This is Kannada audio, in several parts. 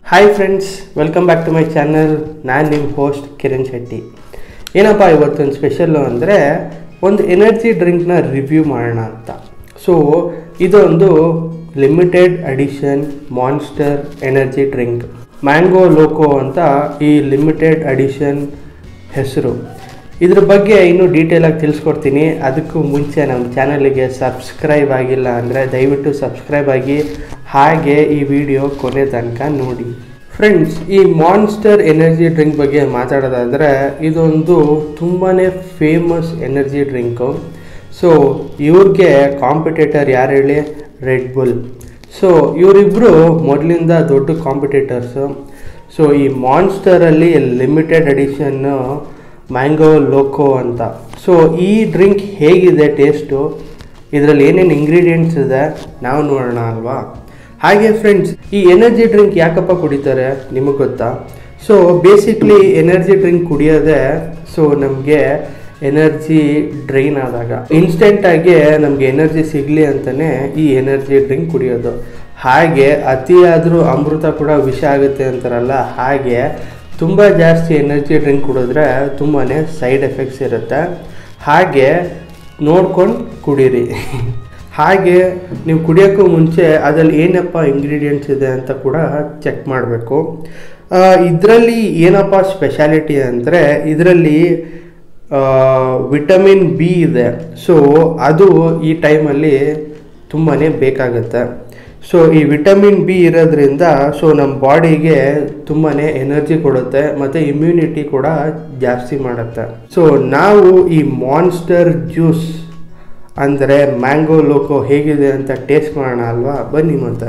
hi friends welcome back to my channel ನಾನು ನಿಮ್ಮ ಹೋಸ್ಟ್ ಕಿರಣ್ ಶೆಟ್ಟಿ ಏನಪ್ಪ ಇವತ್ತೊಂದು ಸ್ಪೆಷಲ್ಲು ಅಂದರೆ ಒಂದು ಎನರ್ಜಿ ಡ್ರಿಂಕ್ನ ರಿವ್ಯೂ ಮಾಡೋಣ ಅಂತ ಸೊ ಇದೊಂದು limited edition Monster energy drink Mango Loco ಅಂತ ಈ ಲಿಮಿಟೆಡ್ ಅಡಿಷನ್ ಹೆಸರು ಇದ್ರ ಬಗ್ಗೆ ಇನ್ನೂ ಡೀಟೇಲಾಗಿ ತಿಳಿಸ್ಕೊಡ್ತೀನಿ ಅದಕ್ಕೂ ಮುಂಚೆ ನಮ್ಮ ಚಾನಲಿಗೆ ಸಬ್ಸ್ಕ್ರೈಬ್ ಆಗಿಲ್ಲ ಅಂದರೆ ದಯವಿಟ್ಟು ಸಬ್ಸ್ಕ್ರೈಬ್ ಆಗಿ ಹಾಗೆ ಈ ವಿಡಿಯೋ ಕೊನೆ ತನಕ ನೋಡಿ ಫ್ರೆಂಡ್ಸ್ ಈ ಮಾನ್ಸ್ಟರ್ ಎನರ್ಜಿ ಡ್ರಿಂಕ್ ಬಗ್ಗೆ ಮಾತಾಡೋದಾದರೆ ಇದೊಂದು ತುಂಬಾ ಫೇಮಸ್ ಎನರ್ಜಿ ಡ್ರಿಂಕು ಸೊ ಇವ್ರಿಗೆ ಕಾಂಪಿಟೇಟರ್ ಯಾರು ಹೇಳಿ ರೆಡ್ ಬುಲ್ ಸೊ ಇವರಿಬ್ಬರು ಮೊದಲಿಂದ ದೊಡ್ಡ ಕಾಂಪಿಟೇಟರ್ಸು ಸೊ ಈ ಮಾನ್ಸ್ಟರಲ್ಲಿ ಲಿಮಿಟೆಡ್ ಎಡಿಷನ್ನು ಮ್ಯಾಂಗೋ ಲೋಕೋ ಅಂತ ಸೊ ಈ ಡ್ರಿಂಕ್ ಹೇಗಿದೆ ಟೇಸ್ಟು ಇದರಲ್ಲಿ ಏನೇನು ಇಂಗ್ರೀಡಿಯೆಂಟ್ಸ್ ಇದೆ ನಾವು ನೋಡೋಣ ಅಲ್ವಾ ಹಾಗೆ ಫ್ರೆಂಡ್ಸ್ ಈ ಎನರ್ಜಿ ಡ್ರಿಂಕ್ ಯಾಕಪ್ಪ ಕುಡಿತಾರೆ ನಿಮಗೆ ಗೊತ್ತಾ ಸೊ ಬೇಸಿಕ್ಲಿ ಎನರ್ಜಿ ಡ್ರಿಂಕ್ ಕುಡಿಯೋದೇ ಸೊ ನಮಗೆ ಎನರ್ಜಿ ಡ್ರೈನ್ ಆದಾಗ ಇನ್ಸ್ಟೆಂಟಾಗಿ ನಮಗೆ ಎನರ್ಜಿ ಸಿಗಲಿ ಅಂತಲೇ ಈ ಎನರ್ಜಿ ಡ್ರಿಂಕ್ ಕುಡಿಯೋದು ಹಾಗೆ ಅತಿಯಾದರೂ ಅಮೃತ ಕೂಡ ವಿಷ ಆಗುತ್ತೆ ಅಂತಾರಲ್ಲ ಹಾಗೆ ತುಂಬ ಜಾಸ್ತಿ ಎನರ್ಜಿ ಡ್ರಿಂಕ್ ಕುಡಿದ್ರೆ ತುಂಬಾ ಸೈಡ್ ಎಫೆಕ್ಟ್ಸ್ ಇರುತ್ತೆ ಹಾಗೆ ನೋಡ್ಕೊಂಡು ಕುಡೀರಿ ಹಾಗೆ ನೀವು ಕುಡಿಯೋಕ್ಕೂ ಮುಂಚೆ ಅದರಲ್ಲಿ ಏನಪ್ಪ ಇಂಗ್ರೀಡಿಯೆಂಟ್ಸ್ ಇದೆ ಅಂತ ಕೂಡ ಚೆಕ್ ಮಾಡಬೇಕು ಇದರಲ್ಲಿ ಏನಪ್ಪ ಸ್ಪೆಷಾಲಿಟಿ ಅಂದರೆ ಇದರಲ್ಲಿ ವಿಟಮಿನ್ ಬಿ ಇದೆ ಸೊ ಅದು ಈ ಟೈಮಲ್ಲಿ ತುಂಬಾ ಬೇಕಾಗುತ್ತೆ ಸೊ ಈ ವಿಟಮಿನ್ ಬಿ ಇರೋದ್ರಿಂದ ಸೊ ನಮ್ಮ ಬಾಡಿಗೆ ತುಂಬಾ ಎನರ್ಜಿ ಕೊಡುತ್ತೆ ಮತ್ತು ಇಮ್ಯುನಿಟಿ ಕೂಡ ಜಾಸ್ತಿ ಮಾಡುತ್ತೆ ಸೊ ನಾವು ಈ ಮಾನ್ಸ್ಟರ್ ಜ್ಯೂಸ್ ಅಂದರೆ ಮ್ಯಾಂಗೋ ಲೋಕೋ ಹೇಗಿದೆ ಅಂತ ಟೇಸ್ಟ್ ಮಾಡೋಣ ಅಲ್ವಾ ಬನ್ನಿ ಮತ್ತೆ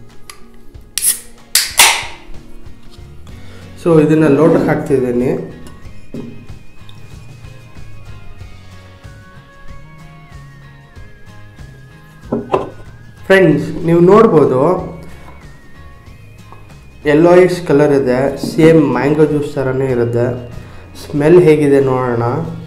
ಸೊ ಇದನ್ನು ಲೋಟಕ್ಕೆ ಹಾಕ್ತಿದ್ದೀನಿ ಫ್ರೆಂಡ್ಸ್ ನೀವು ನೋಡ್ಬೋದು ಯೆಲ್ಲೋಯಿಶ್ ಕಲರ್ ಇದೆ ಸೇಮ್ ಮ್ಯಾಂಗೋ ಜ್ಯೂಸ್ ಥರನೇ ಇರುತ್ತೆ ಸ್ಮೆಲ್ ಹೇಗಿದೆ ನೋಡೋಣ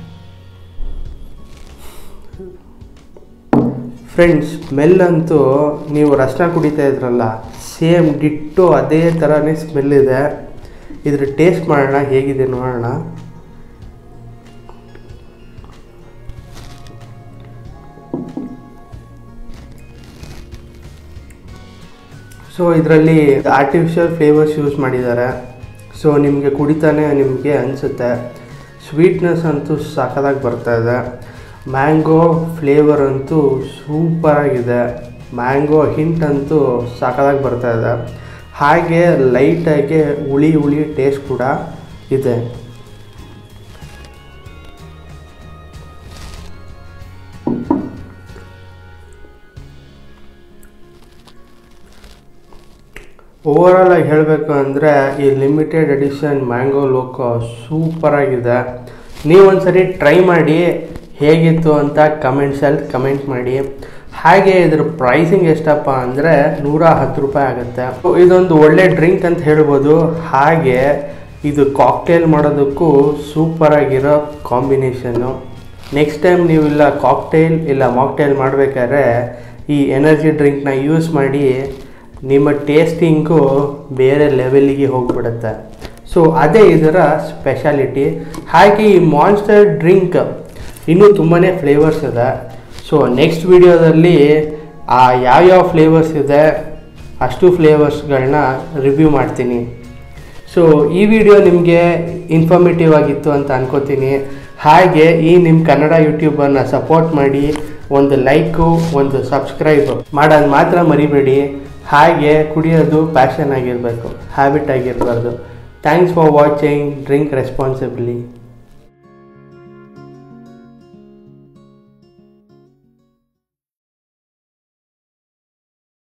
ಫ್ರೆಂಡ್ಸ್ ಸ್ಮೆಲ್ ಅಂತೂ ನೀವು ರಸನ ಕುಡಿತಾ ಇದ್ರಲ್ಲ ಸೇಮ್ ಡಿಟ್ಟು ಅದೇ ಥರನೇ ಸ್ಮೆಲ್ ಇದೆ ಇದ್ರ ಟೇಸ್ಟ್ ಮಾಡೋಣ ಹೇಗಿದೆ ನೋಡೋಣ ಸೊ ಇದರಲ್ಲಿ ಆರ್ಟಿಫಿಷಿಯಲ್ ಫ್ಲೇವರ್ಸ್ ಯೂಸ್ ಮಾಡಿದ್ದಾರೆ ಸೊ ನಿಮಗೆ ಕುಡಿತಾನೆ ನಿಮಗೆ ಅನಿಸುತ್ತೆ ಸ್ವೀಟ್ನೆಸ್ ಅಂತೂ ಸಖತ್ತಾಗಿ ಬರ್ತಾ ಇದೆ ಮ್ಯಾಂಗೋ ಫ್ಲೇವರ್ ಅಂತೂ ಸೂಪರಾಗಿದೆ ಮ್ಯಾಂಗೋ ಹಿಂಟ್ ಅಂತೂ ಸಖತ್ತಾಗಿ ಬರ್ತಾ ಇದೆ ಹಾಗೆ ಲೈಟಾಗಿ ಹುಳಿ ಹುಳಿ ಟೇಸ್ಟ್ ಕೂಡ ಇದೆ ಓವರಾಲ್ ಆಗಿ ಹೇಳಬೇಕು ಅಂದರೆ ಈ ಲಿಮಿಟೆಡ್ ಎಡಿಷನ್ ಮ್ಯಾಂಗೋ ಲೋಕೋ ಸೂಪರಾಗಿದೆ ನೀವೊಂದ್ಸರಿ ಟ್ರೈ ಮಾಡಿ ಹೇಗಿತ್ತು ಅಂತ ಕಮೆಂಟ್ಸಲ್ಲಿ ಕಮೆಂಟ್ ಮಾಡಿ ಹಾಗೆ ಇದ್ರ ಪ್ರೈಸಿಂಗ್ ಎಷ್ಟಪ್ಪ ಅಂದರೆ ನೂರ ಹತ್ತು ರೂಪಾಯಿ ಆಗುತ್ತೆ ಇದೊಂದು ಒಳ್ಳೆ ಡ್ರಿಂಕ್ ಅಂತ ಹೇಳ್ಬೋದು ಹಾಗೆ ಇದು ಕಾಕ್ಟೇಲ್ ಮಾಡೋದಕ್ಕೂ ಸೂಪರಾಗಿರೋ ಕಾಂಬಿನೇಷನ್ನು ನೆಕ್ಸ್ಟ್ ಟೈಮ್ ನೀವು ಇಲ್ಲ ಕಾಕ್ಟೇಲ್ ಇಲ್ಲ ಮಾಕ್ಟೇಲ್ ಮಾಡಬೇಕಾದ್ರೆ ಈ ಎನರ್ಜಿ ಡ್ರಿಂಕ್ನ ಯೂಸ್ ಮಾಡಿ ನಿಮ್ಮ ಟೇಸ್ಟಿಂಗು ಬೇರೆ ಲೆವೆಲ್ಲಿಗೆ ಹೋಗ್ಬಿಡುತ್ತೆ ಸೊ ಅದೇ ಇದರ ಸ್ಪೆಷಾಲಿಟಿ ಹಾಗೆ ಈ ಮಾನ್ಸ್ಟರ್ ಡ್ರಿಂಕ್ ಇನ್ನೂ ತುಂಬಾ ಫ್ಲೇವರ್ಸ್ ಇದೆ ಸೊ ನೆಕ್ಸ್ಟ್ ವಿಡಿಯೋದಲ್ಲಿ ಆ ಯಾವ್ಯಾವ ಫ್ಲೇವರ್ಸ್ ಇದೆ ಅಷ್ಟು ಫ್ಲೇವರ್ಸ್ಗಳನ್ನ ರಿವ್ಯೂ ಮಾಡ್ತೀನಿ ಸೊ ಈ ವಿಡಿಯೋ ನಿಮಗೆ ಇನ್ಫಾರ್ಮೇಟಿವ್ ಆಗಿತ್ತು ಅಂತ ಅನ್ಕೋತೀನಿ ಹಾಗೆ ಈ ನಿಮ್ಮ ಕನ್ನಡ ಯೂಟ್ಯೂಬರ್ನ ಸಪೋರ್ಟ್ ಮಾಡಿ ಒಂದು ಲೈಕು ಒಂದು ಸಬ್ಸ್ಕ್ರೈಬ್ ಮಾಡೋದು ಮಾತ್ರ ಮರಿಬೇಡಿ ಹಾಗೆ ಕುಡಿಯೋದು ಪ್ಯಾಷನ್ ಆಗಿರಬೇಕು ಹ್ಯಾಬಿಟ್ ಆಗಿರಬಾರ್ದು thanks for watching drink responsibly